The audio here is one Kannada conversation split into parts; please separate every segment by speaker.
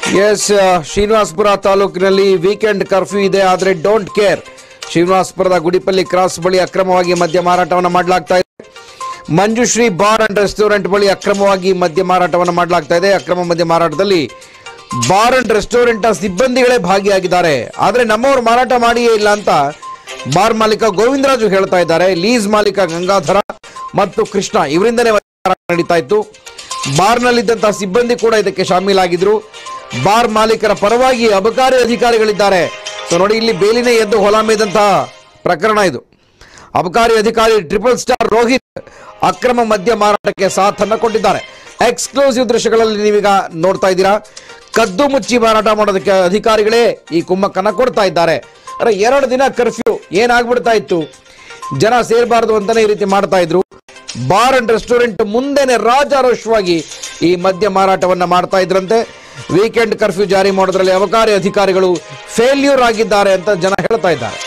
Speaker 1: ಎಸ್ ಶ್ರೀನಿವಾಸಪುರ ತಾಲೂಕಿನಲ್ಲಿ ವೀಕೆಂಡ್ ಕರ್ಫ್ಯೂ ಇದೆ ಆದರೆ ಡೋಂಟ್ ಕೇರ್ ಶ್ರೀನಿವಾಸಪುರದ ಗುಡಿಪಲ್ಲಿ ಕ್ರಾಸ್ ಬಳಿ ಅಕ್ರಮವಾಗಿ ಮದ್ಯ ಮಾರಾಟವನ್ನು ಮಾಡಲಾಗ್ತಾ ಇದೆ ಮಂಜುಶ್ರೀ ಬಾರ್ ಅಂಡ್ ರೆಸ್ಟೋರೆಂಟ್ ಬಳಿ ಅಕ್ರಮವಾಗಿ ಮದ್ಯ ಮಾರಾಟವನ್ನು ಮಾಡಲಾಗ್ತಾ ಇದೆ ಅಕ್ರಮ ಮದ್ಯ ಮಾರಾಟದಲ್ಲಿ ಬಾರ್ ಅಂಡ್ ರೆಸ್ಟೋರೆಂಟ್ ಸಿಬ್ಬಂದಿಗಳೇ ಭಾಗಿಯಾಗಿದ್ದಾರೆ ಆದರೆ ನಮ್ಮವರು ಮಾರಾಟ ಮಾಡಿಯೇ ಇಲ್ಲ ಅಂತ ಬಾರ್ ಮಾಲೀಕ ಗೋವಿಂದರಾಜು ಹೇಳ್ತಾ ಇದ್ದಾರೆ ಲೀಸ್ ಮಾಲೀಕ ಗಂಗಾಧರ ಮತ್ತು ಕೃಷ್ಣ ಇವರಿಂದನೇ ಮಾರಾಟ ನಡೀತಾ ಇತ್ತು ಬಾರ್ನಲ್ಲಿದ್ದಂತಹ ಸಿಬ್ಬಂದಿ ಕೂಡ ಇದಕ್ಕೆ ಶಾಮೀಲಾಗಿದ್ರು ಬಾರ್ ಮಾಲೀಕರ ಪರವಾಗಿ ಅಬಕಾರಿ ಅಧಿಕಾರಿಗಳಿದ್ದಾರೆ ಸೊ ನೋಡಿ ಇಲ್ಲಿ ಬೇಲಿನೇ ಎದ್ದು ಹೊಲ ಮೇದಂತಹ ಪ್ರಕರಣ ಇದು ಅಬಕಾರಿ ಅಧಿಕಾರಿ ಟ್ರಿಪಲ್ ಸ್ಟಾರ್ ರೋಹಿತ್ ಅಕ್ರಮ ಮದ್ಯ ಮಾರಾಟಕ್ಕೆ ಸಾಥನ್ನ ಕೊಟ್ಟಿದ್ದಾರೆ ಎಕ್ಸ್ಕ್ಲೂಸಿವ್ ದೃಶ್ಯಗಳಲ್ಲಿ ನೀವೀಗ ನೋಡ್ತಾ ಇದ್ದೀರಾ ಕದ್ದು ಮುಚ್ಚಿ ಮಾರಾಟ ಮಾಡೋದಕ್ಕೆ ಅಧಿಕಾರಿಗಳೇ ಈ ಕುಮ್ಮಕ್ಕನ್ನ ಕೊಡ್ತಾ ಇದ್ದಾರೆ ಅರೆ ಎರಡು ದಿನ ಕರ್ಫ್ಯೂ ಏನಾಗ್ಬಿಡ್ತಾ ಇತ್ತು ಜನ ಸೇರಬಾರ್ದು ಅಂತಾನೆ ಈ ರೀತಿ ಮಾಡ್ತಾ ಇದ್ರು ಬಾರ್ ಅಂಡ್ ರೆಸ್ಟೋರೆಂಟ್ ಮುಂದೆನೆ ರಾಜಾರೋಷವಾಗಿ ಈ ಮದ್ಯ ಮಾರಾಟವನ್ನ ಮಾಡ್ತಾ ಇದ್ರಂತೆ ವೀಕೆಂಡ್ ಕರ್ಫ್ಯೂ ಜಾರಿ ಮಾಡೋದ್ರಲ್ಲಿ ಅಬಕಾರಿ ಅಧಿಕಾರಿಗಳು ಫೇಲ್ಯೂರ್ ಆಗಿದ್ದಾರೆ ಅಂತ ಜನ ಹೇಳ್ತಾ ಇದ್ದಾರೆ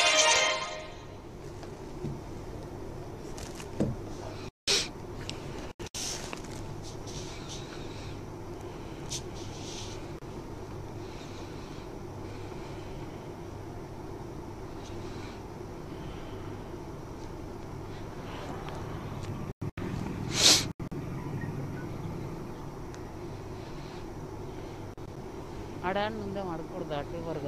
Speaker 2: ಅಡ್ಯಾನ್ ಮುಂದೆ ಮಾಡ್ಕೊಡ್ದು ಅಟ್ಟಿವರ್ಗ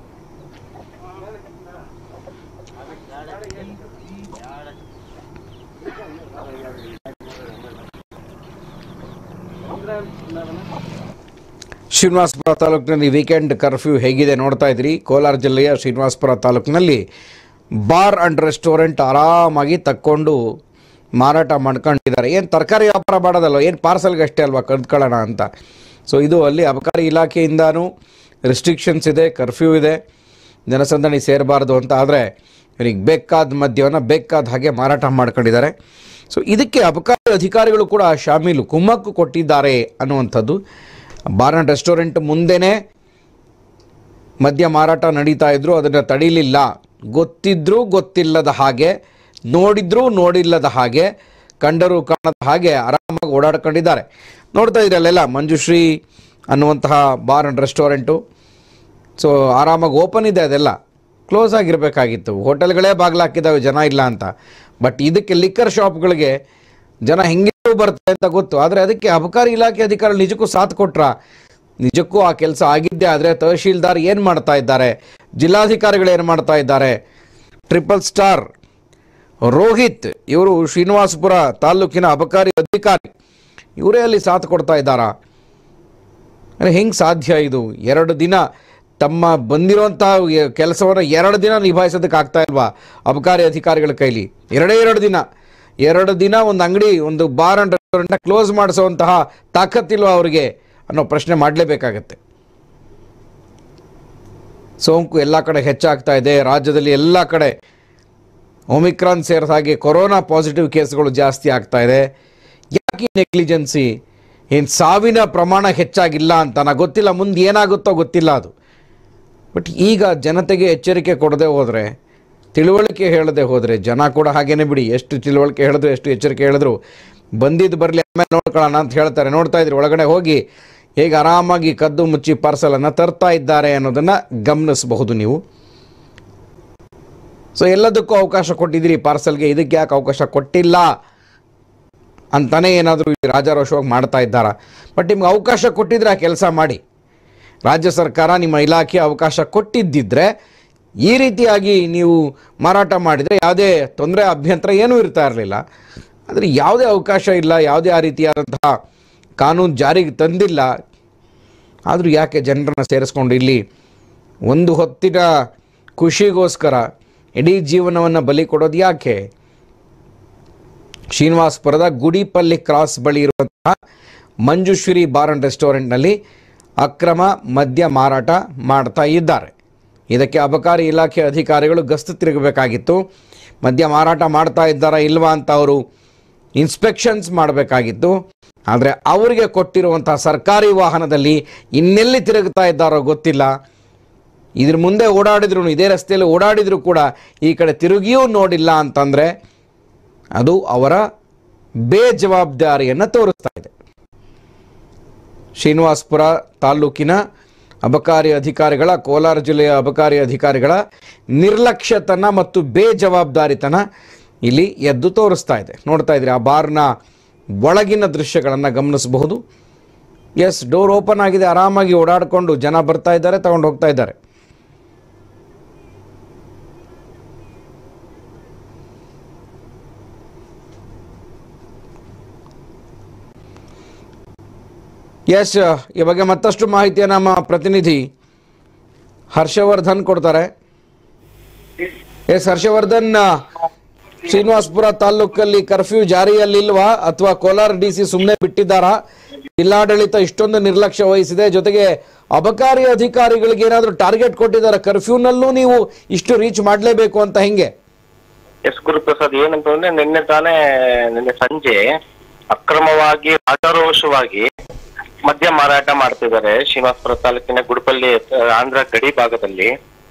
Speaker 1: ಶ್ರೀನಿವಾಸಪುರ ತಾಲೂಕಿನಲ್ಲಿ ವೀಕೆಂಡ್ ಕರ್ಫ್ಯೂ ಹೇಗಿದೆ ನೋಡ್ತಾ ಇದ್ರಿ ಕೋಲಾರ ಜಿಲ್ಲೆಯ ಶ್ರೀನಿವಾಸಪುರ ತಾಲೂಕಿನಲ್ಲಿ ಬಾರ್ ಅಂಡ್ ರೆಸ್ಟೋರೆಂಟ್ ಆರಾಮಾಗಿ ತಕ್ಕೊಂಡು ಮಾರಾಟ ಮಾಡ್ಕೊಂಡಿದ್ದಾರೆ ಏನು ತರಕಾರಿ ವ್ಯಾಪಾರ ಮಾಡೋದಲ್ಲ ಏನು ಪಾರ್ಸಲ್ಗೆ ಅಷ್ಟೇ ಅಲ್ವಾ ಕದ್ಕೊಳ್ಳೋಣ ಅಂತ ಸೊ ಇದು ಅಲ್ಲಿ ಅಬಕಾರಿ ಇಲಾಖೆಯಿಂದನೂ ರೆಸ್ಟ್ರಿಕ್ಷನ್ಸ್ ಇದೆ ಕರ್ಫ್ಯೂ ಇದೆ ಜನಸಂದಣಿ ಸೇರಬಾರ್ದು ಅಂತ ಆದರೆ ಇವನಿಗೆ ಬೇಕಾದ ಮದ್ಯವನ್ನು ಬೇಕಾದ ಹಾಗೆ ಮಾರಾಟ ಮಾಡ್ಕೊಂಡಿದ್ದಾರೆ ಸೊ ಇದಕ್ಕೆ ಅಬಕಾರಿ ಅಧಿಕಾರಿಗಳು ಕೂಡ ಶಾಮೀಲು ಕುಮ್ಮಕ್ಕು ಕೊಟ್ಟಿದ್ದಾರೆ ಅನ್ನುವಂಥದ್ದು ಬಾರ್ ಆ್ಯಂಡ್ ರೆಸ್ಟೋರೆಂಟ್ ಮುಂದೆನೇ ಮದ್ಯ ಮಾರಾಟ ನಡೀತಾ ಇದ್ರು ಅದನ್ನು ತಡೀಲಿಲ್ಲ ಗೊತ್ತಿದ್ರೂ ಗೊತ್ತಿಲ್ಲದ ಹಾಗೆ ನೋಡಿದ್ರೂ ನೋಡಿಲ್ಲದ ಹಾಗೆ ಕಂಡರೂ ಕಾಣದ ಹಾಗೆ ಆರಾಮಾಗಿ ಓಡಾಡ್ಕೊಂಡಿದ್ದಾರೆ ನೋಡ್ತಾ ಇದ್ರಿ ಅಲ್ಲೆಲ್ಲ ಮಂಜುಶ್ರೀ ಅನ್ನುವಂತಹ ಬಾರ್ ಆ್ಯಂಡ್ ರೆಸ್ಟೋರೆಂಟು ಸೊ ಆರಾಮಾಗಿ ಓಪನ್ ಇದೆ ಅದೆಲ್ಲ ಕ್ಲೋಸ್ ಆಗಿರಬೇಕಾಗಿತ್ತು ಹೋಟೆಲ್ಗಳೇ ಬಾಗಿಲಾಕಿದ್ದಾವೆ ಜನ ಇಲ್ಲ ಅಂತ ಬಟ್ ಇದಕ್ಕೆ ಲಿಕ್ಕರ್ ಶಾಪ್ಗಳಿಗೆ ಜನ ಹೆಂಗೆ ಬರ್ತಾರೆ ಅಂತ ಗೊತ್ತು ಆದರೆ ಅದಕ್ಕೆ ಅಬಕಾರಿ ಇಲಾಖೆ ಅಧಿಕಾರಿಗಳು ನಿಜಕ್ಕೂ ಸಾಥ್ ಕೊಟ್ರ ನಿಜಕ್ಕೂ ಆ ಕೆಲಸ ಆಗಿದ್ದೇ ಆದರೆ ತಹಶೀಲ್ದಾರ್ ಏನು ಮಾಡ್ತಾ ಇದ್ದಾರೆ ಜಿಲ್ಲಾಧಿಕಾರಿಗಳು ಏನು ಮಾಡ್ತಾ ಇದ್ದಾರೆ ಟ್ರಿಪಲ್ ಸ್ಟಾರ್ ರೋಹಿತ್ ಇವರು ಶ್ರೀನಿವಾಸಪುರ ತಾಲೂಕಿನ ಅಬಕಾರಿ ಅಧಿಕಾರಿ ಇವರೇ ಅಲ್ಲಿ ಸಾಥ್ ಕೊಡ್ತಾ ಇದ್ದಾರಾ ಅಂದರೆ ಹೆಂಗೆ ಸಾಧ್ಯ ಇದು ಎರಡು ದಿನ ತಮ್ಮ ಬಂದಿರೋಂಥ ಕೆಲಸವನ್ನು ಎರಡು ದಿನ ನಿಭಾಯಿಸೋದಕ್ಕೆ ಆಗ್ತಾ ಇಲ್ವಾ ಅಬಕಾರಿ ಅಧಿಕಾರಿಗಳ ಕೈಲಿ ಎರಡೇ ಎರಡು ದಿನ ಎರಡು ದಿನ ಒಂದು ಅಂಗಡಿ ಒಂದು ಬಾರ್ ಅಂಡ್ ರೆಸ್ಟೋರೆಂಟ್ನ ಕ್ಲೋಸ್ ಮಾಡಿಸುವಂತಹ ತಾಕತ್ತಿಲ್ವಾ ಅವರಿಗೆ ಅನ್ನೋ ಪ್ರಶ್ನೆ ಮಾಡಲೇಬೇಕಾಗತ್ತೆ ಸೋಂಕು ಎಲ್ಲ ಕಡೆ ಹೆಚ್ಚಾಗ್ತಾ ಇದೆ ರಾಜ್ಯದಲ್ಲಿ ಎಲ್ಲ ಕಡೆ ಒಮಿಕ್ರಾನ್ ಸೇರಿದ ಹಾಗೆ ಕೊರೋನಾ ಪಾಸಿಟಿವ್ ಕೇಸ್ಗಳು ಜಾಸ್ತಿ ಆಗ್ತಾ ಇದೆ ಯಾಕೆ ನೆಗ್ಲಿಜೆನ್ಸಿ ಏನು ಸಾವಿನ ಪ್ರಮಾಣ ಹೆಚ್ಚಾಗಿಲ್ಲ ಅಂತ ನನಗೆ ಗೊತ್ತಿಲ್ಲ ಮುಂದೆ ಏನಾಗುತ್ತೋ ಗೊತ್ತಿಲ್ಲ ಅದು ಬಟ್ ಈಗ ಜನತೆಗೆ ಎಚ್ಚರಿಕೆ ಕೊಡದೆ ಹೋದರೆ ತಿಳುವಳಿಕೆ ಹೇಳದೆ ಹೋದರೆ ಜನ ಕೂಡ ಹಾಗೇನೆ ಬಿಡಿ ಎಷ್ಟು ತಿಳುವಳಿಕೆ ಹೇಳಿದ್ರು ಎಷ್ಟು ಎಚ್ಚರಿಕೆ ಹೇಳಿದ್ರು ಬಂದಿದ್ದು ಬರಲಿ ಆಮೇಲೆ ನೋಡ್ಕೊಳ್ಳೋಣ ಅಂತ ಹೇಳ್ತಾರೆ ನೋಡ್ತಾ ಇದ್ರಿ ಒಳಗಡೆ ಹೋಗಿ ಹೇಗೆ ಆರಾಮಾಗಿ ಕದ್ದು ಮುಚ್ಚಿ ಪಾರ್ಸಲನ್ನು ತರ್ತಾ ಇದ್ದಾರೆ ಅನ್ನೋದನ್ನು ಗಮನಿಸಬಹುದು ನೀವು ಸೊ ಎಲ್ಲದಕ್ಕೂ ಅವಕಾಶ ಕೊಟ್ಟಿದ್ದೀರಿ ಪಾರ್ಸಲ್ಗೆ ಇದಕ್ಕೆ ಯಾಕೆ ಅವಕಾಶ ಕೊಟ್ಟಿಲ್ಲ ಅಂತಾನೆ ಏನಾದರೂ ರಾಜಾರೋಷವಾಗಿ ಮಾಡ್ತಾ ಇದ್ದಾರಾ ಬಟ್ ನಿಮ್ಗೆ ಅವಕಾಶ ಕೊಟ್ಟಿದ್ರೆ ಆ ಕೆಲಸ ಮಾಡಿ ರಾಜ್ಯ ಸರ್ಕಾರ ನಿಮ್ಮ ಇಲಾಖೆ ಅವಕಾಶ ಕೊಟ್ಟಿದ್ದಿದ್ರೆ ಈ ರೀತಿಯಾಗಿ ನೀವು ಮಾರಾಟ ಮಾಡಿದರೆ ಯಾವುದೇ ತೊಂದರೆ ಅಭ್ಯಂತರ ಏನೂ ಇರ್ತಾ ಇರಲಿಲ್ಲ ಆದರೆ ಯಾವುದೇ ಅವಕಾಶ ಇಲ್ಲ ಯಾವುದೇ ಆ ರೀತಿಯಾದಂತಹ ಕಾನೂನು ಜಾರಿಗೆ ತಂದಿಲ್ಲ ಆದರೂ ಯಾಕೆ ಜನರನ್ನು ಸೇರಿಸ್ಕೊಂಡು ಇಲ್ಲಿ ಒಂದು ಹೊತ್ತಿನ ಖುಷಿಗೋಸ್ಕರ ಇಡೀ ಜೀವನವನ್ನು ಬಲಿ ಕೊಡೋದು ಯಾಕೆ ಶ್ರೀನಿವಾಸಪುರದ ಗುಡಿಪಲ್ಲಿ ಕ್ರಾಸ್ ಬಳಿ ಇರುವಂತಹ ಮಂಜುಶ್ರೀ ಬಾರ್ ಅಂಡ್ ರೆಸ್ಟೋರೆಂಟ್ನಲ್ಲಿ ಅಕ್ರಮ ಮದ್ಯ ಮಾರಾಟ ಮಾಡ್ತಾ ಇದ್ದಾರೆ ಇದಕ್ಕೆ ಅಬಕಾರಿ ಇಲಾಖೆ ಅಧಿಕಾರಿಗಳು ಗಸ್ತು ತಿರುಗಬೇಕಾಗಿತ್ತು ಮದ್ಯ ಮಾರಾಟ ಮಾಡ್ತಾ ಇದ್ದಾರಾ ಇಲ್ವಾ ಅಂತ ಅವರು ಇನ್ಸ್ಪೆಕ್ಷನ್ಸ್ ಮಾಡಬೇಕಾಗಿತ್ತು ಆದರೆ ಅವರಿಗೆ ಕೊಟ್ಟಿರುವಂತಹ ಸರ್ಕಾರಿ ವಾಹನದಲ್ಲಿ ಇನ್ನೆಲ್ಲಿ ತಿರುಗ್ತಾ ಇದ್ದಾರೋ ಗೊತ್ತಿಲ್ಲ ಇದ್ರ ಮುಂದೆ ಓಡಾಡಿದ್ರು ಇದೇ ರಸ್ತೆಯಲ್ಲಿ ಓಡಾಡಿದ್ರು ಕೂಡ ಈ ಕಡೆ ತಿರುಗಿಯೂ ನೋಡಿಲ್ಲ ಅಂತಂದರೆ ಅದು ಅವರ ಬೇಜವಾಬ್ದಾರಿಯನ್ನು ತೋರಿಸ್ತಾ ಇದೆ ಶ್ರೀನಿವಾಸಪುರ ತಾಲೂಕಿನ ಅಬಕಾರಿ ಅಧಿಕಾರಿಗಳ ಕೋಲಾರ ಜಿಲ್ಲೆಯ ಅಬಕಾರಿ ಅಧಿಕಾರಿಗಳ ನಿರ್ಲಕ್ಷ್ಯತನ ಮತ್ತು ಬೇಜವಾಬ್ದಾರಿತನ ಇಲ್ಲಿ ಎದ್ದು ತೋರಿಸ್ತಾ ಇದೆ ನೋಡ್ತಾ ಇದ್ರಿ ಆ ಬಾರ್ನ ಒಳಗಿನ ದೃಶ್ಯಗಳನ್ನು ಗಮನಿಸಬಹುದು ಎಸ್ ಡೋರ್ ಓಪನ್ ಆಗಿದೆ ಆರಾಮಾಗಿ ಓಡಾಡಿಕೊಂಡು ಜನ ಬರ್ತಾ ಇದ್ದಾರೆ ತಗೊಂಡು ಹೋಗ್ತಾ ಇದ್ದಾರೆ ಎಸ್ ಈ ಬಗ್ಗೆ ಮತ್ತಷ್ಟು ಮಾಹಿತಿಯ ನಮ್ಮ ಪ್ರತಿನಿಧಿ ಹರ್ಷವರ್ಧನ್ ಕೊಡ್ತಾರೆ ಎಸ್ ಹರ್ಷವರ್ಧನ್ ಶ್ರೀನಿವಾಸಪುರ ತಾಲೂಕಲ್ಲಿ ಕರ್ಫ್ಯೂ ಜಾರಿಯಲ್ಲಿಲ್ವಾ ಅಥವಾ ಕೋಲಾರ ಡಿ ಸಿ ಸುಮ್ಮನೆ ಬಿಟ್ಟಿದ್ದಾರಾ ಜಿಲ್ಲಾಡಳಿತ ಇಷ್ಟೊಂದು ನಿರ್ಲಕ್ಷ್ಯ ವಹಿಸಿದೆ ಜೊತೆಗೆ ಅಬಕಾರಿ ಅಧಿಕಾರಿಗಳಿಗೆ ಏನಾದರೂ ಟಾರ್ಗೆಟ್ ಕೊಟ್ಟಿದ್ದಾರೆ ಕರ್ಫ್ಯೂನಲ್ಲೂ ನೀವು ಇಷ್ಟು ರೀಚ್ ಮಾಡಲೇಬೇಕು ಅಂತ ಹೆಂಗೆ
Speaker 3: ಎಸ್ ಗುರುಪ್ರಸಾದ್ ಏನಂತಂದ್ರೆ ನಿನ್ನೆ ತಾನೇ ನಿನ್ನೆ ಸಂಜೆ ಅಕ್ರಮವಾಗಿ ರಾಜಾರೋಷವಾಗಿ ಮದ್ಯ ಮಾರಾಟ ಮಾಡ್ತಿದ್ದಾರೆ ಶ್ರೀನಿವಾಸಪುರ ತಾಲೂಕಿನ ಗುಡುಪಲ್ಲಿ ಆ, ಆಂಧ್ರ ಗಡಿ ಭಾಗದಲ್ಲಿ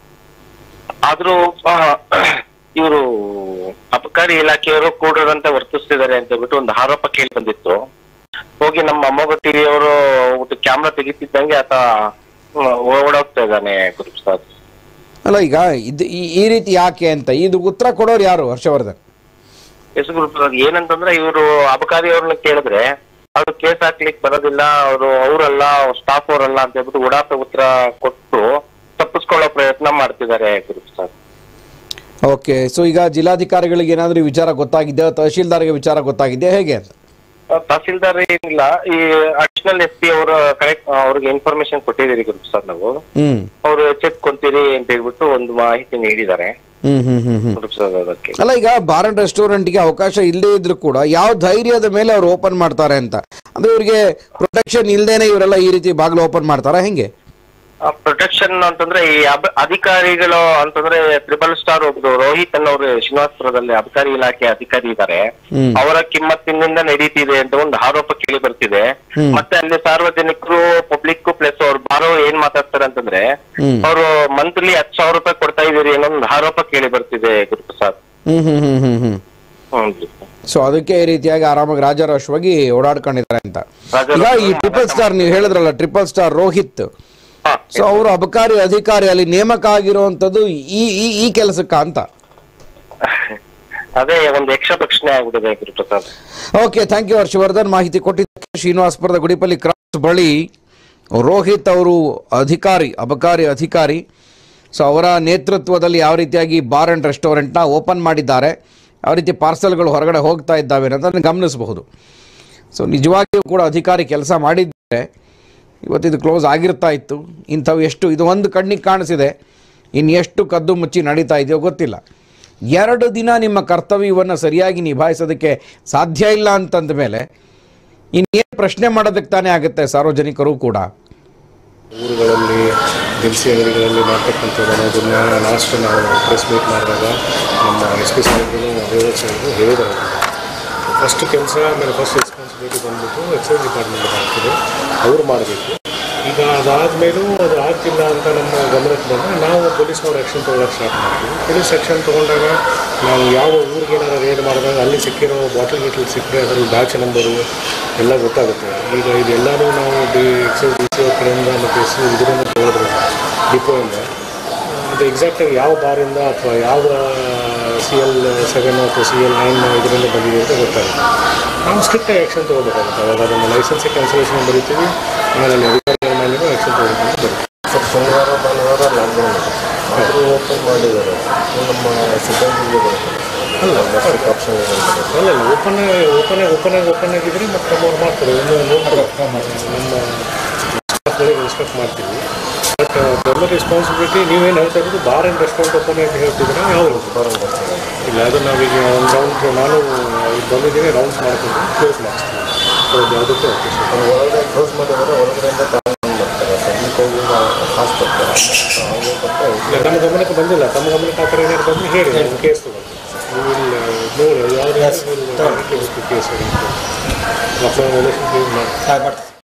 Speaker 3: ಆದ್ರೂ ಇವರು ಅಬಕಾರಿ ಇಲಾಖೆಯವರು ಕೂಡದಂತೆ ವರ್ತಿಸ್ತಿದ್ದಾರೆ ಅಂತ ಹೇಳ್ಬಿಟ್ಟು ಒಂದು ಆರೋಪ ಕೇಳಿ ಬಂದಿತ್ತು ಹೋಗಿ ನಮ್ಮ ಅಮ್ಮಗ ಟಿವಿಯವರು ಒಂದು ಕ್ಯಾಮ್ರಾ ತೆಗಿತಿದ್ದಂಗೆ ಆತ ಹ್ಮ್, ಓಡೋಗ್ತಾ ಇದ್ದಾನೆ ಗುರುಪ್ರಸಾದ್
Speaker 1: ಅಲ್ಲ ಈಗ ಇದು ಈ- ಈ ರೀತಿ ಯಾಕೆ ಅಂತ ಇದು ಉತ್ತರ ಕೊಡೋರು ಯಾರು ಹರ್ಷವರ್ಧನ್
Speaker 3: ಎಸ್ ಗುರುಪ್ರಸಾದ್ ಏನಂತಂದ್ರೆ ಇವರು ಅಬಕಾರಿ ಅವ್ರನ್ನ ಕೇಳಿದ್ರೆ ಅವ್ರು ಕೇಸ್ ಹಾಕ್ಲಿಕ್ಕೆ ಬರೋದಿಲ್ಲ ಅವರು ಅವರಲ್ಲ ಸ್ಟಾಫ್ ಅವರಲ್ಲ ಅಂತ ಹೇಳ್ಬಿಟ್ಟು ಉಡಾಫೆ ಉತ್ತರ ಕೊಟ್ಟು ತಪ್ಪಿಸ್ಕೊಳ್ಳೋ ಪ್ರಯತ್ನ ಮಾಡ್ತಿದ್ದಾರೆ ಗುರುಪ್ರಸಾದ್
Speaker 1: ಓಕೆ ಸೊ ಈಗ ಜಿಲ್ಲಾಧಿಕಾರಿಗಳಿಗೆ ಏನಾದರೂ ಈ ವಿಚಾರ ಗೊತ್ತಾಗಿದೆಯಾ ತಹಶೀಲ್ದಾರ್ಗೆ ವಿಚಾರ ಗೊತ್ತಾಗಿದೆಯಾ ಹೇಗೆ ಅಂತ
Speaker 3: ಆ, ತಹಸೀಲ್ದಾರ್ ಏನಿಲ್ಲ ಈ ಅಡಿಷನಲ್ ಎಸ್ ಪಿ ಅವರು ಕರೆಕ್ಟ್ ಅವ್ರಿಗೆ ಇನ್ಫಾರ್ಮೇಶನ್ ಕೊಟ್ಟಿದ್ದೀರಿ ಗುರುಪ್ರಸಾದ್ ನಾವು
Speaker 1: ಹ್ಮ್
Speaker 3: ಅವರು ಎಚ್ಚೆತ್ಕೊಂತೀರಿ ಅಂತ ಹೇಳ್ಬಿಟ್ಟು ಒಂದು ಮಾಹಿತಿ ನೀಡಿದ್ದಾರೆ
Speaker 1: ಹ್ಮ್ ಹ್ಮ್ ಹ್ಮ್ ಹ್ಮ್
Speaker 3: ಗುರುಪ್ರಸಾದ್ ಅದಕ್ಕೆ
Speaker 1: ಅಲ್ಲ ಈಗ ಬಾರ್ ಅಂಡ್ ರೆಸ್ಟೋರೆಂಟ್ಗೆ ಅವಕಾಶ ಇಲ್ಲದೇ ಇದ್ರೂ ಕೂಡ ಯಾವ ಧೈರ್ಯದ ಮೇಲೆ ಅವ್ರು ಓಪನ್ ಮಾಡ್ತಾರೆ ಅಂತ ಅಂದ್ರೆ ಇವ್ರಿಗೆ ಪ್ರೊಟೆಕ್ಷನ್ ಇಲ್ದೇನೆ ಇವರೆಲ್ಲ ಈ ರೀತಿ ಬಾಗಿಲು ಓಪನ್ ಮಾಡ್ತಾರಾ ಹೆಂಗೆ
Speaker 3: ಪ್ರೊಟೆಕ್ಷನ್ ಅಂತಂದ್ರೆ ಈ ಅಬ ಅಧಿಕಾರಿಗಳು ಅಂತಂದ್ರೆ ಟ್ರಿಪಲ್ ಸ್ಟಾರ್ ಒಬ್ರು ರೋಹಿತ್ ಅನ್ನೋರು ಶ್ರೀನಿವಾಸಪುರದಲ್ಲಿ ಅಬಕಾರಿ ಇಲಾಖೆ ಅಧಿಕಾರಿ ಇದ್ದಾರೆ
Speaker 1: ಹ್ಮ್.
Speaker 3: ಅವರ ಕಿಮ್ಮತ್ತಿನಿಂದ ನಡೀತಿದೆ ಅಂತ ಒಂದು ಆರೋಪ ಕೇಳಿ ಬರ್ತಿದೆ
Speaker 1: ಹ್ಮ್.
Speaker 3: ಮತ್ತೆ ಅಲ್ಲಿ ಸಾರ್ವಜನಿಕರು ಪಬ್ಲಿಕ್ ಪ್ಲಸ್ ಅವ್ರು ಬಾರೋ ಏನ್ ಮಾತಾಡ್ತಾರೆ ಅಂತಂದ್ರೆ
Speaker 1: ಹ್ಮ್.
Speaker 3: ಅವರು ಮಂತ್ಲಿ ಹತ್ತು ಸಾವಿರ ರೂಪಾಯಿ ಕೊಡ್ತಾ ಇದೀರಿ ಅನ್ನೋ ಒಂದು ಆರೋಪ ಕೇಳಿ ಬರ್ತಿದೆ ಗುರುಪ್ರಸಾದ್
Speaker 1: ಹ್ಮ್ ಹ್ಮ್ ಹ್ಮ್ ಹ್ಮ್ ಹ್ಮ್
Speaker 3: ಹ್ಮ್
Speaker 1: ಸೊ ಅದಕ್ಕೆ ಈ ರೀತಿಯಾಗಿ ಆರಾಮಾಗಿ ರಾಜಾರೋಷವಾಗಿ ಓಡಾಡ್ಕೊಂಡಿದ್ದಾರೆ ಅಂತ ಈಗ
Speaker 3: ರಾಜಾರೋಷವಾಗಿ
Speaker 1: ಈ ಟ್ರಿಪಲ್ ಸ್ಟಾರ್ ನೀವು ಹೇಳಿದ್ರಲ್ಲ ಟ್ರಿಪಲ್ ಸ್ಟಾರ್ ರೋಹಿತ್
Speaker 3: ಹಾ,
Speaker 1: ಸೊ ಅವರು ಅಬಕಾರಿ ಅಧಿಕಾರಿ ಅಲ್ಲಿ ನೇಮಕ ಆಗಿರುವಂತದ್ದು ಈ ಈ ಈ ಕೆಲಸಕ್ಕ ಅಂತ
Speaker 3: ಅದೇ ಒಂದು ಯಕ್ಷ ಪ್ರಶ್ನೆ ಆಗ್ಬಿಟ್ಟಿದೆ Guruprasad
Speaker 1: okay thank you Harshavardhan ಮಾಹಿತಿ ಕೊಟ್ಟಿದ್ದಕ್ಕೆ ಶ್ರೀನಿವಾಸಪುರದ ಗುಡಿಪಲ್ಲಿ ಕ್ರಾಸ್ ಬಳಿ ರೋಹಿತ್ ಅವರು ಅಧಿಕಾರಿ ಅಬಕಾರಿ ಅಧಿಕಾರಿ ಸೊ ಅವರ ನೇತೃತ್ವದಲ್ಲಿ ಯಾವ ರೀತಿಯಾಗಿ ಬಾರ್ ಆ್ಯಂಡ್ ರೆಸ್ಟೋರೆಂಟ್ನ ಓಪನ್ ಮಾಡಿದ್ದಾರೆ ಯಾವ ರೀತಿ ಪಾರ್ಸಲ್ಗಳು ಹೊರಗಡೆ ಹೋಗ್ತಾ ಇದ್ದಾವೆ ಅನ್ನೋದನ್ನು ಗಮನಿಸಬಹುದು ಸೊ ನಿಜವಾಗಿಯೂ ಕೂಡ ಅಧಿಕಾರಿ ಕೆಲಸ ಮಾಡಿದ್ದರೆ ಇವತ್ತಿದು ಕ್ಲೋಸ್ ಆಗಿರ್ತಾ ಇತ್ತು ಇಂಥವು ಎಷ್ಟು ಇದು ಒಂದು ಕಣ್ಣಿಗೆ ಕಾಣಿಸಿದೆ ಇನ್ನು ಎಷ್ಟು ಕದ್ದು ಮುಚ್ಚಿ ನಡೀತಾ ಇದೆಯೋ ಗೊತ್ತಿಲ್ಲ ಎರಡು ದಿನ ನಿಮ್ಮ ಕರ್ತವ್ಯವನ್ನು ಸರಿಯಾಗಿ ನಿಭಾಯಿಸೋದಕ್ಕೆ ಸಾಧ್ಯ ಇಲ್ಲ ಅಂತಂದ ಮೇಲೆ ಇನ್ನೇನು ಪ್ರಶ್ನೆ ಮಾಡೋದಕ್ಕೆ ತಾನೇ ಆಗುತ್ತೆ ಸಾರ್ವಜನಿಕರು ಕೂಡ
Speaker 4: ಊರುಗಳಲ್ಲಿ ದಿನಸಿ ಅಂಗಡಿಗಳಲ್ಲಿ ಮಾಡ್ತಕ್ಕಂಥದ್ದು ಅನ್ನೋದನ್ನ ಲಾಸ್ಟ್ ನಾವು ಪ್ರೆಸ್ ಮೀಟ್ ಮಾಡಿದಾಗ ನಮ್ಮ ಎಸ್ ಪಿ ಸಾಹೇಬರು ಅಭಿವೃದ್ಧಿ ಸಾಹೇಬರು ಹೇಳಿದ್ದಾರೆ ಫಸ್ಟ್ ಕೆಲಸ ಆಮೇಲೆ ಫಸ್ಟ್ ರೆಸ್ಪಾನ್ಸಿಬಿಲಿಟಿ ಬಂದ್ಬಿಟ್ಟು ಎಕ್ಸೈಸ್ ಡಿಪಾರ್ಟ್ಮೆಂಟ್ ಆಗ್ತದೆ ಅವ್ರು ಮಾಡಬೇಕು ಈಗ ಅದಾದಮೇಲೂ ಅದು ಆಗ್ತಿಲ್ಲ ಅಂತ ನಮ್ಮ ಗಮನಕ್ಕೆ ಬಂದರೆ ನಾವು ಪೊಲೀಸ್ನವ್ರು ಆ್ಯಕ್ಷನ್ ತೊಗೊಳಕ್ಕೆ ಸ್ಟಾರ್ಟ್ ಮಾಡ್ತೀವಿ ಪೊಲೀಸ್ ಆ್ಯಕ್ಷನ್ ತೊಗೊಂಡಾಗ ನಾವು ಯಾವ ಊರಿಗೆ ಏನಾದ್ರು ರೇಡ್ ಮಾಡಿದಾಗ ಅಲ್ಲಿ ಸಿಕ್ಕಿರೋ ಬಾಟಲ್ ಗೀಟಲ್ ಸಿಕ್ಕರೆ ಅದರಲ್ಲಿ ಬ್ಯಾಚ್ ನಂಬರು ಎಲ್ಲ ಗೊತ್ತಾಗುತ್ತೆ ಈಗ ಇದೆಲ್ಲನೂ ನಾವು ಡಿ ಎಕ್ಸೈಸ್ ಡಿ ಸಿ ಅವ್ರ ಕಡೆಯಿಂದ ಮತ್ತು ಎಸ್ ಇದರಿಂದ ತೊಗೊಳೋದ್ರಿಂದ ಡಿಪೋಯಿಂದ ಅದು ಎಕ್ಸಾಕ್ಟಾಗಿ ಯಾವ ಬಾರಿಂದ ಅಥವಾ ಯಾವ ಸಿ ಎಲ್ ಸೆವೆನ್ ಅಥವಾ ಸಿ ಎಲ್ ನೈನ್ ಇದರಿಂದ ಬಂದಿದೆ ಅಂತ ಗೊತ್ತಾಗುತ್ತೆ ನಾವು ಸ್ಟ್ರಿಕ್ಟಾಗಿ ಆ್ಯಕ್ಷನ್ ತೊಗೋಬೇಕಾಗುತ್ತೆ ಅವಾಗ ಅದನ್ನು ಲೈಸೆನ್ಸ್ ಕ್ಯಾನ್ಸಲೇಷನ್ ಬರೀತೀವಿ ಆಮೇಲೆ ಅಲ್ಲಿ ಅಧಿಕಾರಿಗಳ ಮೇಲೆನೂ ಆ್ಯಕ್ಷನ್ ತೊಗೊಳ್ಕೊಂಡು ಬರುತ್ತೆ
Speaker 5: ಸರ್ ಶನಿವಾರ ಭಾನುವಾರ ಲಾಕ್ಡೌನ್ ಇದೆ ಆದರೂ ಓಪನ್ ಮಾಡಿದ್ದಾರೆ ನಮ್ಮ ಸಿಬ್ಬಂದಿಗೆ
Speaker 4: ಅಲ್ಲ
Speaker 5: ಬರುತ್ತೆ ಆಪ್ಷನ್ ಇದೆ
Speaker 4: ಅಲ್ಲ ಅಲ್ಲ ಓಪನ್ ಓಪನ್ ಓಪನ್ ಆಗಿ ಓಪನ್ ಆಗಿದ್ರೆ ಮತ್ತೆ ನಮ್ಮವ್ರು ಮಾಡ್ತಾರೆ ಒಂದು ನೋಡ್ತಾರೆ ನಮ್ಮ ಸ್ಟಾಫ್ಗಳಿಗೆ ರೆಸ್ಪೆಕ್ಟ್ ಮಾಡ್ತೀವಿ ಬಟ್ ಗೌರ್ಮೆಂಟ್ ರೆಸ್ಪಾನ್ಸಿಬಿಲಿಟಿ ನೀವೇನು ಹೇಳ್ತಾ ಇರೋದು ಬಾರ್ ಆ್ಯಂಡ್ ರೆಸ್ಟೋರೆಂಟ್ ಓಪನ್ ಅಂತ ಹೇಳ್ತಿದ್ರೆ ಯಾವ ಇಲ್ಲ ಅದು ನಾವೀಗ ಒಂದು ರೌಂಡ್ ನಾನು ಈಗ ಬಂದಿದ್ದೀನಿ ರೌಂಡ್ಸ್ ಮಾಡ್ಕೊಂಡು ಕ್ಲೋಸ್ ಮಾಡಿಸ್ತೀವಿ ಹೌದು ಯಾವುದಕ್ಕೂ ಓಕೆ ಸರ್
Speaker 5: ಒಳಗಡೆ ಕ್ಲೋಸ್ ಮಾಡಿದರೆ ಒಳಗಡೆಯಿಂದ ತಗೊಂಡು ಬರ್ತಾರೆ ಸದ್ಯಕ್ಕೆ ಹೋಗಿ ಕಾಸು ಕೊಡ್ತಾರೆ ಹಾಗೆ ಕೊಟ್ಟು
Speaker 4: ಇಲ್ಲ ನಮ್ಮ ಗಮನಕ್ಕೆ ಬಂದಿಲ್ಲ ತಮ್ಮ ಗಮನಕ್ಕೆ ಆ ಥರ ಏನಾದ್ರು ಬಂದು ಹೇಳಿ ನಾವು ಕೇಸ್ ತಗೊಳ್ತೀವಿ ವಿಲ್ ನೋಡಿ ಯಾವ್ದು ಕೇಸ್ ಮಕ್ಕಳ ರಿಲೇಷನ್ ಮಾಡಿ